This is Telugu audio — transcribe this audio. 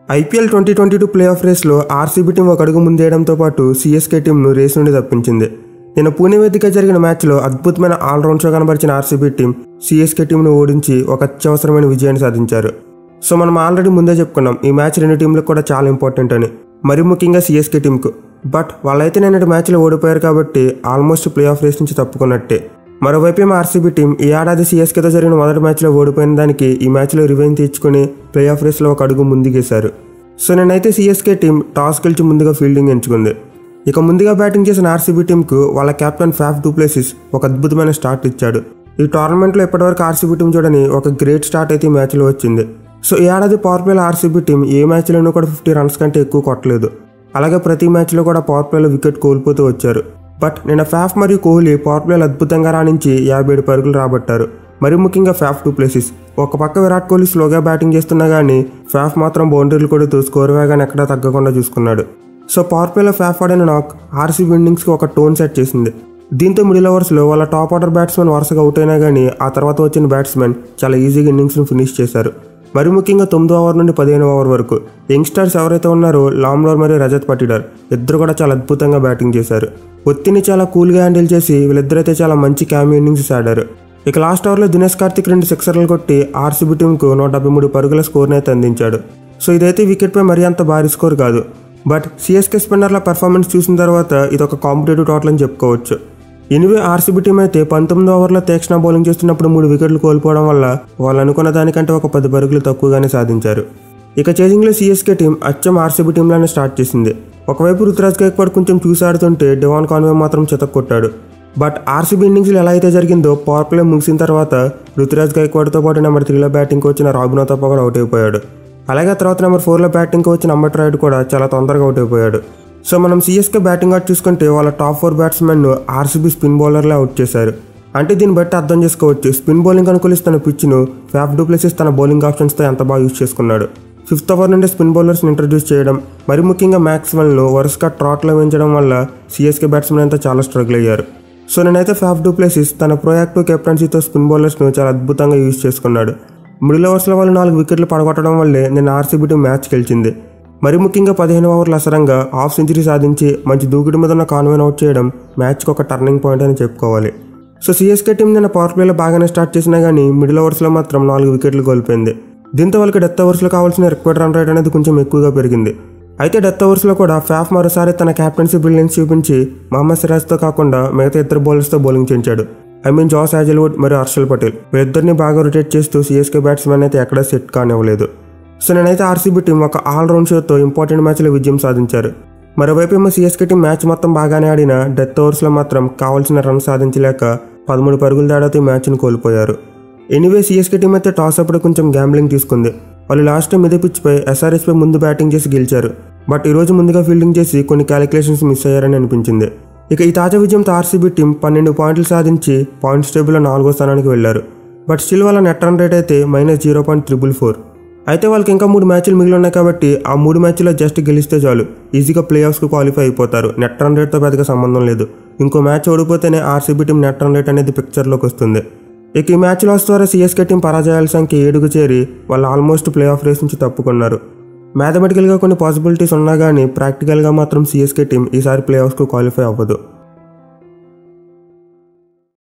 IPL twenty twenty two play off రేస్లో ఆర్సీబీ టీం ఒక అడుగు ముందేయడంతో పాటు సీఎస్కే టీంను రేస్ నుండి తప్పించింది నిన్న పూణే వేదిక జరిగిన మ్యాచ్లో అద్భుతమైన ఆల్రౌండ్ షో కనబరిచిన ఆర్సీబీ టీం సీఎస్కే టీంను ఓడించి ఒక అత్యవసరమైన విజయాన్ని సాధించారు సో మనం ఆల్రెడీ ముందే చెప్పుకున్నాం ఈ మ్యాచ్ రెండు టీంలకు కూడా చాలా ఇంపార్టెంట్ అని మరి ముఖ్యంగా సీఎస్కే టీంకు బట్ వాళ్ళైతే నిన్నటి మ్యాచ్లో ఓడిపోయారు కాబట్టి ఆల్మోస్ట్ ప్లే ఆఫ్ రేస్ నుంచి తప్పుకున్నట్టే మరోవైపు ఏమో ఆర్సీబీ టీం ఈ ఏడాది సీఎస్కేతో జరిగిన మొదటి మ్యాచ్లో ఓడిపోయిన దానికి ఈ మ్యాచ్లో రివెంజ్ తెచ్చుకుని ప్లే ఆఫ్ రేస్లో ఒక అడుగు ముందుకేశారు సో నేనైతే సీఎస్కే టీం టాస్ గెలిచి ముందుగా ఫీల్డింగ్ ఎంచుకుంది ఇక ముందుగా బ్యాటింగ్ చేసిన ఆర్సీబీ టీంకు వాళ్ళ కెప్టెన్ ఫ్యాఫ్ డూప్లేసిస్ ఒక అద్భుతమైన స్టార్ట్ ఇచ్చాడు ఈ టోర్నమెంట్లో ఇప్పటివరకు ఆర్సీబీ టీం చూడని ఒక గ్రేట్ స్టార్ట్ అయితే ఈ మ్యాచ్లో వచ్చింది సో ఈ ఏడాది పవర్ ప్లేలో ఆర్సీబీ టీం ఏ మ్యాచ్లోనూ కూడా ఫిఫ్టీ రన్స్ కంటే ఎక్కువ కొట్టలేదు అలాగే ప్రతి మ్యాచ్లో కూడా పవర్ ప్లేలో వికెట్ కోల్పోతూ వచ్చారు బట్ నిన్న ఫ్యాఫ్ మరియు కోహ్లీ పవర్ ప్లేలు అద్భుతంగా రాణించి యాభై ఏడు పరుగులు రాబట్టారు మరి ముఖ్యంగా ఫ్యాఫ్ టూ ప్లేసెస్ ఒక పక్క విరాట్ కోహ్లీ స్లోగా బ్యాటింగ్ చేస్తున్నా కానీ ఫ్యాఫ్ మాత్రం బౌండరీలు కొడుతూ స్కోర్ వేగాన్ని ఎక్కడా తగ్గకుండా చూసుకున్నాడు సో పవర్ ప్లేలో ఫ్యాఫ్ ఆడిన నాక్ ఆర్సీబీ ఇన్నింగ్స్కి ఒక టోన్ సెట్ చేసింది దీంతో మిడిల్ ఓవర్స్లో వాళ్ళ టాప్ ఆర్డర్ బ్యాట్స్మెన్ వరుసగా అవుట్ అయినా కానీ ఆ తర్వాత వచ్చిన బ్యాట్స్మెన్ చాలా ఈజీగా ఇన్నింగ్స్ను ఫినిష్ చేశారు మరి ముఖ్యంగా తొమ్మిదో ఓవర్ నుండి పదిహేను ఓవర్ వరకు యంగ్స్టర్స్ ఎవరైతే ఉన్నారో లామ్లోర్ మరియు రజత్ పటిడార్ ఇద్దరు కూడా చాలా అద్భుతంగా బ్యాటింగ్ చేశారు ఒత్తిని చాలా కూల్గా హ్యాండిల్ చేసి వీళ్ళిద్దరైతే చాలా మంచి క్యామీ ఇన్నింగ్స్ ఆడారు ఇక లాస్ట్ ఓవర్లో దినేష్ కార్తిక్ రెండు సిక్సర్లు కొట్టి ఆర్సీబీ టీంకు నూట డెబ్బై మూడు పరుగుల స్కోర్ని అయితే అందించాడు సో ఇదైతే వికెట్పై మరీ అంత భారీ స్కోర్ కాదు బట్ సిఎస్కే స్పిన్నర్ల పెర్ఫార్మెన్స్ చూసిన తర్వాత ఇది ఒక కాంపిటేటివ్ టోటల్ అని చెప్పుకోవచ్చు ఎనివే ఆర్సీబీ టీం అయితే పంతొమ్మిది ఓవర్ల తీక్షణ బౌలింగ్ చేస్తున్నప్పుడు మూడు వికెట్లు కోల్పోవడం వల్ల వాళ్ళు అనుకున్న దానికంటే ఒక పది పరుగులు తక్కువగానే సాధించారు ఇక చేజింగ్లో సిఎస్కే టీం అచ్చం ఆర్సీబీ టీంలోనే స్టార్ట్ చేసింది ఒకవైపు రుతురాజ్ గైక్వాడ్ కొంచెం చూసాడుతుంటే డివాన్ కాన్వే మాత్రం కొట్టాడు బట్ ఆర్సీబీ ఇన్నింగ్స్లో ఎలా అయితే జరిగిందో పవర్ ప్లే ముగిసిన తర్వాత రుతురాజ్ గైక్వాడ్తో పాటు నెంబర్ త్రీలో బ్యాటింగ్కి వచ్చిన రాబినో తప్ప కూడా అవుట్ అయిపోయాడు అలాగే తర్వాత నెంబర్ ఫోర్లో బ్యాటింగ్కి వచ్చిన అంబట్ రాయుడు కూడా చాలా తొందరగా అవుట్ అయిపోయాడు సో మనం సిఎస్కే బ్యాటింగ్ అవుట్ చూసుకుంటే వాళ్ళ top four batsmen RCB spin బౌలర్లే అవుట్ చేశారు అంటే దీన్ని బట్టి అర్థం చేసుకోవచ్చు స్పిన్ బౌలింగ్ అనుకూలిస్తున్న పిచ్ను ఫ్యాఫ్ డూప్లెసిస్ తన బౌలింగ్ ఆప్షన్స్తో ఎంత బాగా యూజ్ చేసుకున్నాడు ఫిఫ్త్ ఓవర్ నుండి స్పిన్ బౌలర్స్ని ఇంట్రడ్యూస్ చేయడం మరి ముఖ్యంగా మ్యాక్స్వెల్ను వరుసగా ట్రాట్లో వేయించడం వల్ల సిఎస్కే బ్యాట్స్మెన్ అంతా చాలా స్ట్రగుల్ అయ్యారు సో నేనైతే ఫ్యాఫ్ డూప్లెసిస్ తన ప్రోయాక్టివ్ కెప్టెన్సీతో స్పిన్ బౌలర్స్ను చాలా అద్భుతంగా యూజ్ చేసుకున్నాడు మిడిల్ ఓవర్స్లో వాళ్ళు నాలుగు వికెట్లు పడగొట్టడం వల్లే నిన్న ఆర్సీబీ టీం మ్యాచ్ గెలిచింది మరి ముఖ్యంగా పదిహేను ఓవర్ల అసరంగా హాఫ్ సెంచరీ సాధించి మంచి దూకుడు మీద ఉన్న కాన్వెన్ అవుట్ చేయడం మ్యాచ్కి ఒక టర్నింగ్ పాయింట్ అని చెప్పుకోవాలి సో సిఎస్కే టీం నిన్న పవర్ ప్లేలో బాగానే స్టార్ట్ చేసినా కానీ మిడిల్ ఓవర్స్లో మాత్రం నాలుగు వికెట్లు కోల్పోయింది దీంతో వాళ్ళకి డెత్ ఓవర్స్లో కావాల్సిన రిక్వైర్డ్ రన్ రేట్ అనేది కొంచెం ఎక్కువగా పెరిగింది అయితే డెత్ ఓవర్స్లో కూడా ఫ్యాఫ్ మరోసారి తన క్యాప్టెన్సీ బ్రిలియన్స్ చూపించి మహమ్మద్ సిరాజ్తో కాకుండా మిగతా ఇద్దరు బౌలర్స్తో బౌలింగ్ చేయించాడు ఐ మీన్ జాస్ యాజల్వుడ్ మరియు హర్షల్ పటేల్ వీరిద్దరిని బాగా రొటేట్ చేస్తూ సిఎస్కే బ్యాట్స్మెన్ అయితే ఎక్కడా సెట్ కానివ్వలేదు సో నేనైతే ఆర్సీబీ టీం ఒక ఆల్రౌండ్ షోతో ఇంపార్టెంట్ మ్యాచ్లో విజయం సాధించారు మరోవైపు ఏమో సిఎస్కే టీం మ్యాచ్ మొత్తం బాగానే ఆడిన డెత్ ఓవర్స్లో మాత్రం కావాల్సిన రన్ సాధించలేక పదమూడు పరుగుల తేడాతో ఈ మ్యాచ్ను కోల్పోయారు ఎనీవే సిఎస్కే టీం అయితే టాస్ అప్పుడు కొంచెం గ్యాంబ్లింగ్ తీసుకుంది వాళ్ళు లాస్ట్ టైం ఇదే పిచ్పై ఎస్ఆర్ఎస్పై ముందు బ్యాటింగ్ చేసి గెలిచారు బట్ ఈరోజు ముందుగా ఫీల్డింగ్ చేసి కొన్ని క్యాలిక్యులేషన్స్ మిస్ అయ్యారని అనిపించింది ఇక ఈ తాజా విజయంతో ఆర్సీబీ టీం పన్నెండు పాయింట్లు సాధించి పాయింట్స్ టేబుల్లో నాలుగో స్థానానికి వెళ్లారు బట్ స్టిల్ వాళ్ళ నెట్ రన్ రేట్ అయితే minus zero point triple four అయితే వాళ్ళకి ఇంకా మూడు మ్యాచ్లు మిగిలి ఉన్నాయి కాబట్టి ఆ మూడు మ్యాచ్లో జస్ట్ గెలిస్తే చాలు ఈజీగా ప్లే ఆఫ్స్కి క్వాలిఫై అయిపోతారు నెట్ రన్ రేట్తో పెద్దగా సంబంధం లేదు ఇంకో మ్యాచ్ ఓడిపోతేనే RCB team net run rate అనేది పిక్చర్లోకి వస్తుంది ఇక ఈ మ్యాచ్ లాస్ ద్వారా సిఎస్కే టీం పరాజయాల సంఖ్య ఏడుకు చేరి వాళ్ళు ఆల్మోస్ట్ ప్లే ఆఫ్ రేస్ నుంచి తప్పుకున్నారు మ్యాథమెటికల్గా కొన్ని పాసిబిలిటీస్ ఉన్నా కానీ ప్రాక్టికల్గా మాత్రం సిఎస్కే టీం ఈసారి ప్లే ఆఫ్స్కు క్వాలిఫై అవ్వదు